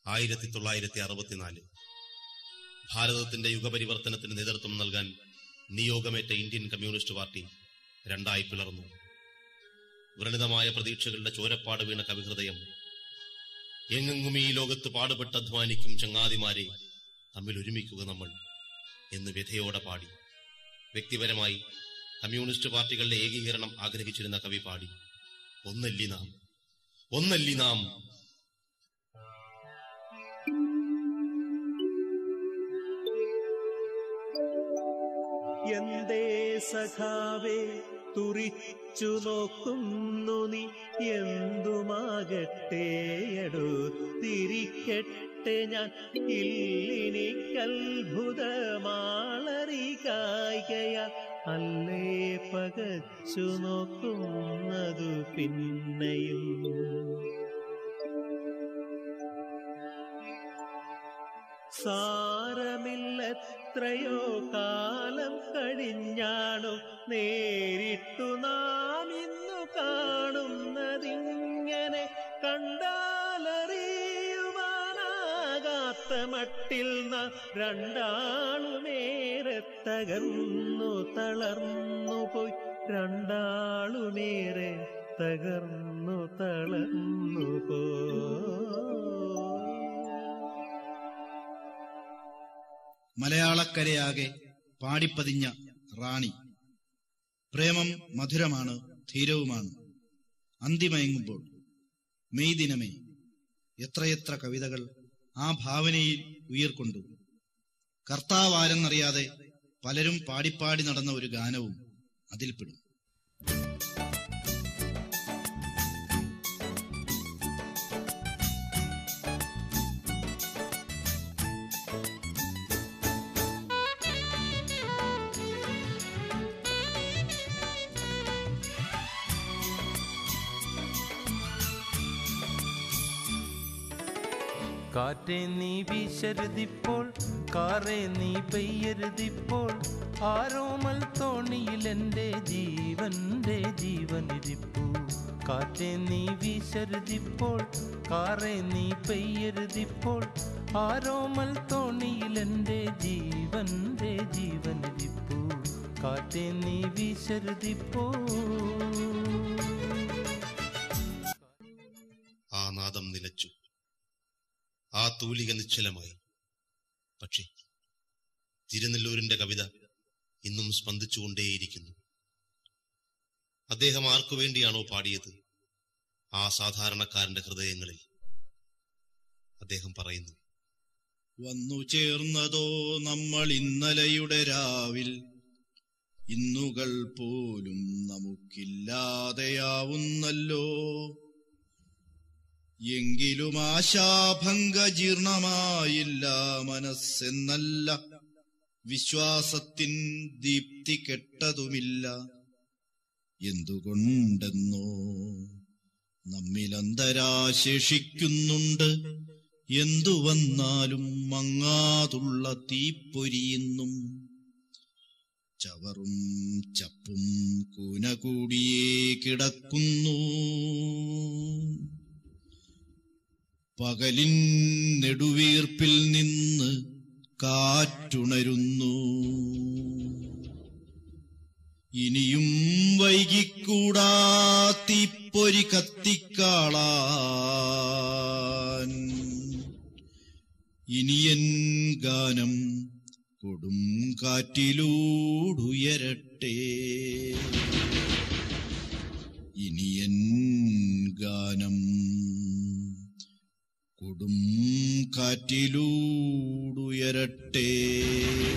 ആയിരത്തി തൊള്ളായിരത്തി അറുപത്തിനാല് ഭാരതത്തിന്റെ യുഗപരിവർത്തനത്തിന് നേതൃത്വം നൽകാൻ നിയോഗമേറ്റ ഇന്ത്യൻ കമ്മ്യൂണിസ്റ്റ് പാർട്ടി രണ്ടായി പിളർന്നു വ്രണിതമായ പ്രതീക്ഷകളുടെ ചോരപ്പാട് വീണ കവിഹൃദയം എങ്ങെങ്ങും ഈ ലോകത്ത് പാടുപെട്ട് അധ്വാനിക്കും ചങ്ങാതിമാരെ തമ്മിൽ ഒരുമിക്കുക നമ്മൾ എന്ന് വ്യഥയോടെ പാടി വ്യക്തിപരമായി കമ്മ്യൂണിസ്റ്റ് പാർട്ടികളുടെ ഏകീകരണം ആഗ്രഹിച്ചിരുന്ന കവി പാടി ഒന്നല്ലി നാം ഒന്നല്ലി നാം എന്തേ സഖാവേ തുറിച്ചു നോക്കുന്നു നീ എന്തുമാകട്ടെ എടുത്തിരിക്കട്ടെ ഞാൻ ഇല്ലിനിക്കത്ഭുതമാളറികായികയാ അല്ലേ പകച്ചു നോക്കുന്നതു പിന്നെയും സാരമില്ലെത്രയോ കാലം കഴിഞ്ഞാണു നേരിട്ടു നാം ഇന്നു കാണുന്നതിങ്ങനെ കണ്ടാലറിയുവാനാകാത്ത മട്ടിൽ നാം രണ്ടാളുമേറെ തകർന്നു തളർന്നു പോയി രണ്ടാളുമേറെ തകർന്നു തളർന്നു പോയി മലയാളക്കരയാകെ പാടിപ്പതിഞ്ഞ റാണി പ്രേമം മധുരമാണ് ധീരവുമാണ് അന്തിമയങ്ങുമ്പോൾ മെയ് ദിനമേ എത്രയെത്ര കവിതകൾ ആ ഭാവനയിൽ ഉയർക്കൊണ്ടു കർത്താവാരെന്നറിയാതെ പലരും പാടിപ്പാടി നടന്ന ഒരു ഗാനവും അതിൽപ്പെടും കാറ്റേ നീ വീശരുതിപ്പോൾ കാറേ നീ പെയ്യരുതിപ്പോൾ ആരോമൽ തോണിയിൽ എൻ്റെ ജീവന്റെ ജീവനിരിപ്പു കാറ്റേ നീ വീശരുതിപ്പോൾ കാറേ നീ പെയ്യരുതിപ്പോൾ ആരോമൽ തോണിയിൽ എൻ്റെ ജീവന്റെ ജീവനിരിപ്പു കാറ്റേ നീ വീശരുതിപ്പോ ആ നാദം നിലച്ചു ആ തൂലിക നിശ്ചലമായി പക്ഷേ തിരുനെല്ലൂരിന്റെ കവിത ഇന്നും സ്പന്ദിച്ചുകൊണ്ടേയിരിക്കുന്നു അദ്ദേഹം ആർക്കു വേണ്ടിയാണോ പാടിയത് ആ സാധാരണക്കാരന്റെ ഹൃദയങ്ങളിൽ അദ്ദേഹം പറയുന്നു വന്നു ചേർന്നതോ നമ്മൾ ഇന്നലെയുടെ രാവിൽ ഇന്നുകൾ പോലും നമുക്കില്ലാതെയാവുന്നല്ലോ എങ്കിലും ആശാഭംഗ ജീർണമായില്ല മനസ്സെന്നല്ല വിശ്വാസത്തിൻ ദീപ്തി കെട്ടതുമില്ല എന്തുകൊണ്ടെന്നോ നമ്മിലന്തരാശേഷിക്കുന്നുണ്ട് എന്തു വന്നാലും മങ്ങാതുള്ള തീപ്പൊരിയെന്നും ചവറും ചപ്പും കൂന കൂടിയേ കിടക്കുന്നു പകലിൻ നെടുവീർപ്പിൽ നിന്ന് കാറ്റുണരുന്നു ഇനിയും വൈകിക്കൂടാ തീപ്പൊരി കത്തിക്കാളാൻ ഇനിയൻ ഗാനം കൊടും കാറ്റിലൂടുയരട്ടെ ഇനിയൻ ഗാനം കൊടും കാറ്റിലൂടുയരട്ടെ